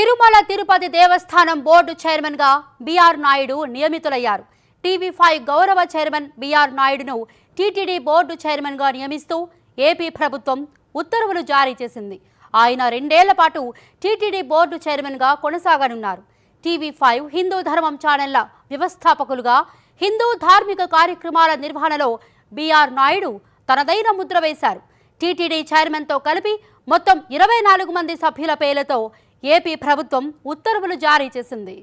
Tirumala Tirupati Devasthanam board chairman గా BR Naidu నియమితులయ్యారు TV five గౌరవ చైర్మన్ బిఆర్ నాయుడును టీటీడీ బోర్డు చైర్మన్ గా నియమిస్తూ ఏపీ ప్రభుత్వం ఉత్తర్వులు జారీ చేసింది ఆయన రెండేళ్ల పాటు టీటీడీ బోర్డు చైర్మన్ గా కొనసాగనున్నారు టీవీ ఫైవ్ హిందూ ధర్మం ఛానళ్ల వ్యవస్థాపకులుగా హిందూ ధార్మిక కార్యక్రమాల నిర్వహణలో బిఆర్ నాయుడు తనదైన ముద్ర వేశారు టీటీడీ చైర్మన్తో కలిపి మొత్తం ఇరవై నాలుగు మంది సభ్యుల పేర్లతో ఏపీ ప్రభుత్వం ఉత్తర్వులు జారీ చేసింది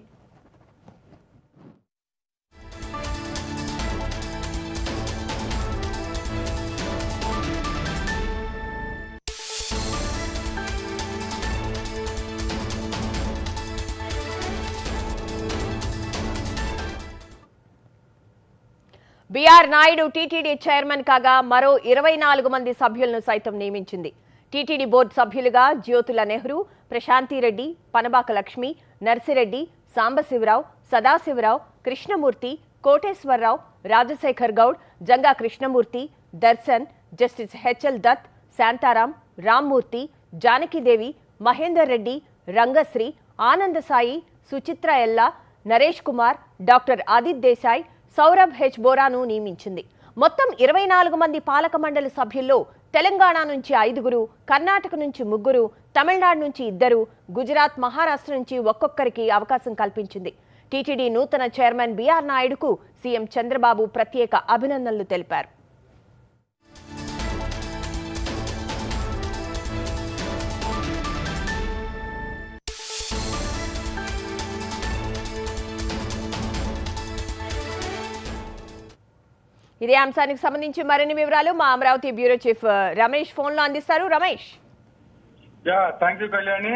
బీఆర్ నాయుడు టీటీడీ చైర్మన్ కాగా మరో ఇరవై నాలుగు మంది సభ్యులను సైతం నియమించింది టీటీడీ బోర్డు సభ్యులుగా Jyothula Nehru Prashanti Reddy Panabaka Lakshmi Narsi Reddy Sambasiva Rao Sadasiva Rao Krishnamurthy Koteswara Rao Rajasekhar Goud Janga Krishnamurthy Darshan justice HL Dutt Shantaram Rammurthy Janaki Devi Mahender Reddy Rangasri Ananda Sai Suchitra Ella Naresh Kumar doctor Adith Desai Saurabh H బోరాను నియమించింది మొత్తం ఇరవై నాలుగు మంది పాలక మండలి సభ్యుల్లో తెలంగాణ నుంచి ఐదుగురు కర్ణాటక నుంచి ముగ్గురు తమిళనాడు నుంచి ఇద్దరు గుజరాత్ మహారాష్ట్ర నుంచి ఒక్కొక్కరికి అవకాశం కల్పించింది టీటీడీ నూతన చైర్మన్ బీఆర్ నాయుడుకు సీఎం చంద్రబాబు ప్రత్యేక అభినందనలు తెలిపారు ఇదే అంశానికి సంబంధించి మరిన్ని వివరాలు మా అమరావతి బ్యూరో చీఫ్ ఆ, రమేష్ ఫోన్ లో అందిస్తారు Ramesh yeah thank you Kalyani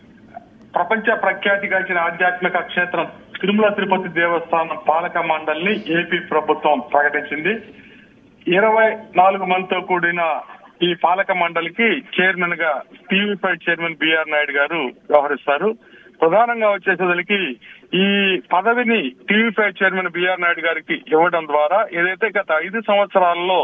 ప్రపంచ ప్రఖ్యాతిగాంచిన ఆధ్యాత్మిక క్షేత్రం తిరుమల తిరుపతి దేవస్థానం పాలక మండలిని ఏపీ ప్రభుత్వం ప్రకటించింది ఇరవై నాలుగు మందితో కూడిన ఈ పాలక మండలికి చైర్మన్ గా TV five chairman BR Naidu గారు వ్యవహరిస్తారు ప్రధానంగా వచ్చేసరికి ఈ పదవిని TV five chairman BR Naidu గారికి ఇవ్వడం ద్వారా ఏదైతే గత ఐదు సంవత్సరాల్లో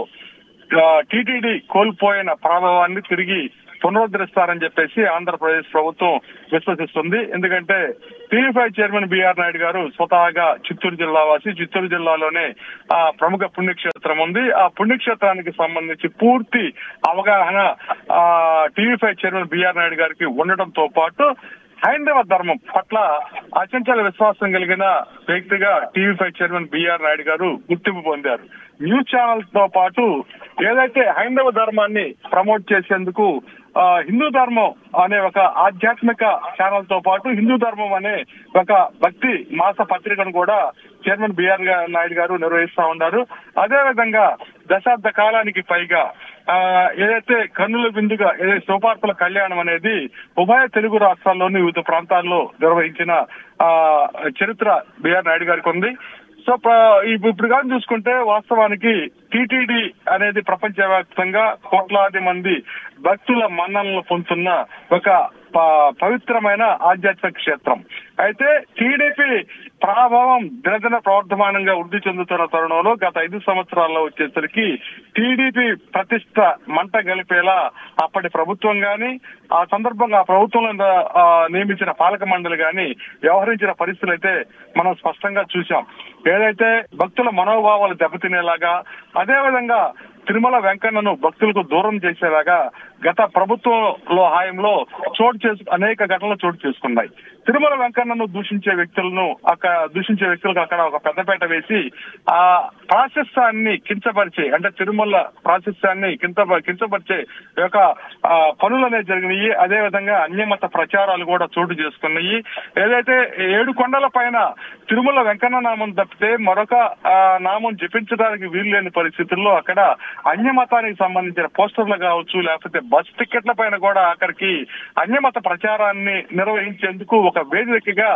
టీటీడీ కోల్పోయిన ప్రభావాన్ని తిరిగి పునరుద్ధరిస్తారని చెప్పేసి ఆంధ్రప్రదేశ్ ప్రభుత్వం విశ్వసిస్తుంది ఎందుకంటే TV five chairman BR Naidu గారు స్వతహాగా చిత్తూరు జిల్లా వాసి చిత్తూరు జిల్లాలోనే ఆ ప్రముఖ పుణ్యక్షేత్రం ఉంది ఆ పుణ్యక్షేత్రానికి సంబంధించి పూర్తి అవగాహన ఆ TV five chairman BR Naidu గారికి ఉండడంతో పాటు హైందవ ధర్మం పట్ల అచంచల విశ్వాసం కలిగిన వ్యక్తిగా TV five chairman BR Naidu గారు గుర్తింపు పొందారు న్యూస్ ఛానల్స్ తో పాటు ఏదైతే హైందవ ధర్మాన్ని ప్రమోట్ చేసేందుకు ఆ, హిందూ ధర్మం అనే ఒక ఆధ్యాత్మిక ఛానల్ తో పాటు హిందూ ధర్మం అనే ఒక భక్తి మాస పత్రికను కూడా చైర్మన్ బిఆర్ గా- నాయుడు గారు నిర్వహిస్తా ఉన్నారు అదే విధంగా దశాబ్ద కాలానికి పైగా ఆ ఏదైతే కన్నుల విందుగా ఏదైతే శోపార్పుల కళ్యాణం అనేది ఉభయ తెలుగు రాష్ట్రాల్లోని వివిధ ప్రాంతాల్లో నిర్వహించిన ఆ చరిత్ర బిఆర్ నాయుడు గారికి ఉంది సో ప్ర- ఇప్పు- ఇప్పుడు కానీ చూసుకుంటే వాస్తవానికి టీటీడీ అనేది ప్రపంచవ్యాప్తంగా కోట్లాది మంది భక్తుల మన్ననలు పొందుతున్న ఒక ప- పవిత్రమైన ఆధ్యాత్మిక క్షేత్రం అయితే టీడీపీ ప్రభావం దినదిన ప్రవర్ధమానంగా వృద్ధి చెందుతున్న తరుణంలో గత ఐదు సంవత్సరాల్లో వచ్చేసరికి టీడీపీ ప్రతిష్ట మంట గలిపేలా అప్పటి ప్రభుత్వం గాని ఆ సందర్భంగా ఆ ప్రభుత్వంలో ఆ, నియమించిన పాలక మండలి గాని వ్యవహరించిన పరిస్థితులు అయితే మనం స్పష్టంగా చూసాం ఏదైతే భక్తుల మనోభావాలు దెబ్బతినేలాగా అదే విధంగా తిరుమల వెంకన్నను భక్తులకు దూరం చేసేలాగా గత ప్రభుత్వంలో హాయంలో చోటు చేసు అనేక ఘటనలు చోటు చేసుకున్నాయి తిరుమల వెంకన్నను దూషించే వ్యక్తులను అక్కడ దూషించే వ్యక్తులకు అక్కడ ఒక పెద్దపేట వేసి ఆ ప్రాశస్యాన్ని కించపరిచే అంటే తిరుమల ప్రాశస్యాన్ని కింత కించపరిచే యొక్క ఆ, పనులు అనేవి జరిగినాయి అదే విధంగా అన్యమత ప్రచారాలు కూడా చోటు చేసుకున్నాయి ఏదైతే ఏడు కొండల పైన తిరుమల వెంకన్న నామం తప్పితే మరొక ఆ, నామం జపించడానికి వీలు లేని పరిస్థితుల్లో అక్కడ అన్యమతానికి సంబంధించిన పోస్టర్లు కావచ్చు లేకపోతే బస్ టికెట్ల పైన కూడా అక్కడికి అన్యమత ప్రచారాన్ని నిర్వహించేందుకు ఒక వేదికగా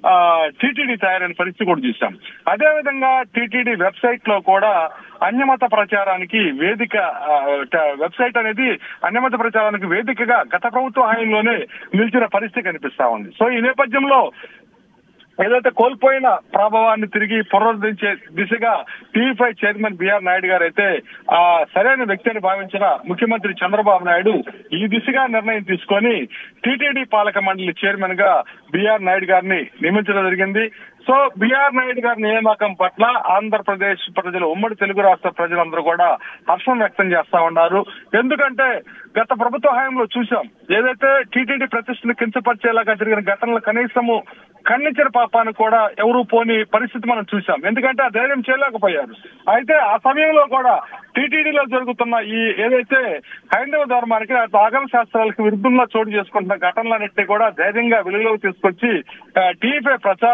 టీటీడీ తయారైన పరిస్థితి కూడా చూసాం అదే విధంగా టీటీడీ వెబ్సైట్ లో కూడా అన్యమత ప్రచారానికి వేదిక ఆ, ట- వెబ్సైట్ అనేది అన్యమత ప్రచారానికి వేదికగా గత ప్రభుత్వ హాయంలోనే నిలిచిన పరిస్థితి కనిపిస్తా ఉంది సో ఈ నేపథ్యంలో ఏదైతే కోల్పోయిన ప్రభావాన్ని తిరిగి పునరుద్ధరించే దిశగా TV five chairman BR Naidu గారు అయితే ఆ సరైన వ్యక్తి అని భావించిన ముఖ్యమంత్రి చంద్రబాబు నాయుడు ఈ దిశగా నిర్ణయం తీసుకొని టీటీడీ పాలక మండలి చైర్మన్ గా బిఆర్ నాయుడు గారిని నియమించడం జరిగింది సో బిఆర్ నాయుడు గారి నియామకం పట్ల ఆంధ్రప్రదేశ్ ప్రజలు ఉమ్మడి తెలుగు రాష్ట్ర ప్రజలందరూ కూడా హర్షం వ్యక్తం చేస్తా ఉన్నారు ఎందుకంటే గత ప్రభుత్వ హయాంలో చూసాం ఏదైతే టీటీడీ ప్రతిష్టను కించపరిచేలాగా జరిగిన ఘటనలు కనీసము ఖండించిన పాపాన్ని కూడా ఎవరూ పోని పరిస్థితి మనం చూసాం ఎందుకంటే ఆ ధైర్యం చేయలేకపోయారు అయితే ఆ సమయంలో కూడా టీటీడీలో జరుగుతున్న ఈ ఏదైతే హైందవ ధర్మానికి ఆగమ శాస్త్రాలకు విరుద్ధంగా చోటు చేసుకుంటున్న ఘటనలన్నింటినీ కూడా ధైర్యంగా వెలుగులోకి తీసుకొచ్చి టీవీ ప్రచార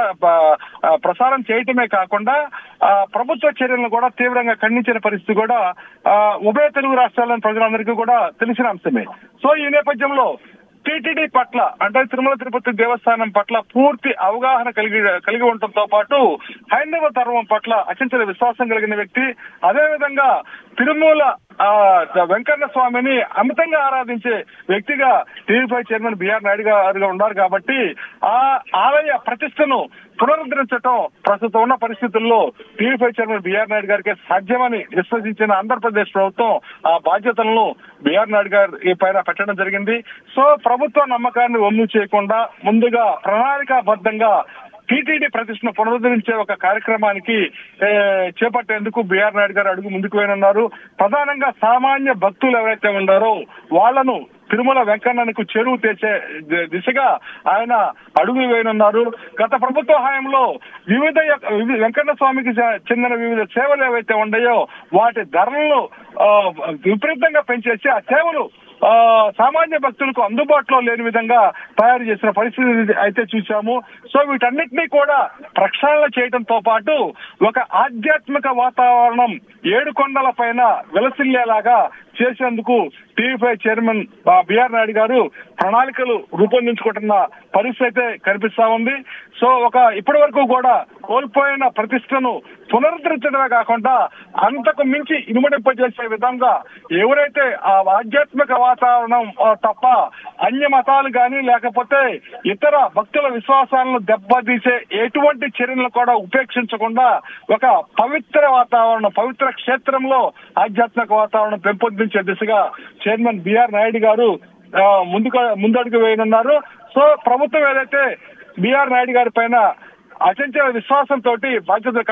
ప్రసారం చేయటమే కాకుండా ఆ, ప్రభుత్వ చర్యలను కూడా తీవ్రంగా ఖండించిన పరిస్థితి కూడా ఆ, ఉభయ తెలుగు రాష్ట్రాల్లోని ప్రజలందరికీ కూడా తెలిసిన అంశమే సో ఈ నేపథ్యంలో టీటీడీ పట్ల అంటే తిరుమల తిరుపతి దేవస్థానం పట్ల పూర్తి అవగాహన కలిగి కలిగి ఉండటంతో పాటు హైందవ ధర్మం పట్ల అచంచల విశ్వాసం కలిగిన వ్యక్తి అదేవిధంగా తిరుమల ఆ, వెంకన్న స్వామిని అమితంగా ఆరాధించే వ్యక్తిగా TV five chairman BR Naidu గారుగా ఉన్నారు కాబట్టి ఆ ఆలయ ప్రతిష్టను పునరుద్ధరించడం ప్రస్తుతం ఉన్న పరిస్థితుల్లో TV five chairman BR Naidu గారికి సాధ్యమని విశ్వసించిన ఆంధ్రప్రదేశ్ ప్రభుత్వం ఆ బాధ్యతలను బిఆర్ నాయుడు గారి పైన పెట్టడం జరిగింది సో ప్రభుత్వ నమ్మకాన్ని ఒమ్ము చేయకుండా ముందుగా ప్రణాళికాబద్ధంగా టీటీడీ ప్రతిష్టను పునరుద్ధరించే ఒక కార్యక్రమానికి ఏ, చేపట్టేందుకు బిఆర్ నాయుడు గారు అడుగు ముందుకు వేయనున్నారు ప్రధానంగా సామాన్య భక్తులు ఎవరైతే ఉన్నారో వాళ్లను తిరుమల వెంకన్నకు చెరువు తెచ్చే ది- దిశగా ఆయన అడుగు వేయనున్నారు గత ప్రభుత్వ హయాంలో వివిధ యొక్క- వివి- వెంకన్న స్వామికి చే- చెందిన వివిధ సేవలు ఏవైతే ఉన్నాయో వాటి ధరలను ఆ, విపరీతంగా పెంచేసి ఆ సేవలు ఆ, సామాన్య భక్తులకు అందుబాటులో లేని విధంగా తయారు చేసిన పరిస్థితి అయితే చూసాము సో వీటన్నిటినీ కూడా ప్రక్షాళన చేయడంతో పాటు ఒక ఆధ్యాత్మిక వాతావరణం ఏడు కొండల పైన విలసిల్లేలాగా చేసేందుకు టీవీ ఫైవ్ చైర్మన్ ఆ, బిఆర్ నాయుడు గారు ప్రణాళికలు రూపొందించుకుంటున్న పరిస్థితి అయితే కనిపిస్తా ఉంది సో ఒక ఇప్పటి వరకు కూడా కోల్పోయిన ప్రతిష్టను పునరుద్ధరించడమే కాకుండా అంతకు మించి ఇనుమడింపజేసే విధంగా ఎవరైతే ఆ ఆధ్యాత్మిక వాతావరణం ఆ, తప్ప అన్య మతాలు గాని లేకపోతే ఇతర భక్తుల విశ్వాసాలను దెబ్బతీసే ఎటువంటి చర్యలను కూడా ఉపేక్షించకుండా ఒక పవిత్ర వాతావరణం పవిత్ర క్షేత్రంలో ఆధ్యాత్మిక వాతావరణం పెంపొందించే దిశగా చైర్మన్ బిఆర్ నాయుడు గారు ఆ, ముందుకు ముందడుగు వేయనున్నారు సో ప్రభుత్వం ఏదైతే బిఆర్ నాయుడు గారి పైన అచంచల విశ్వాసంతో బాధ్యత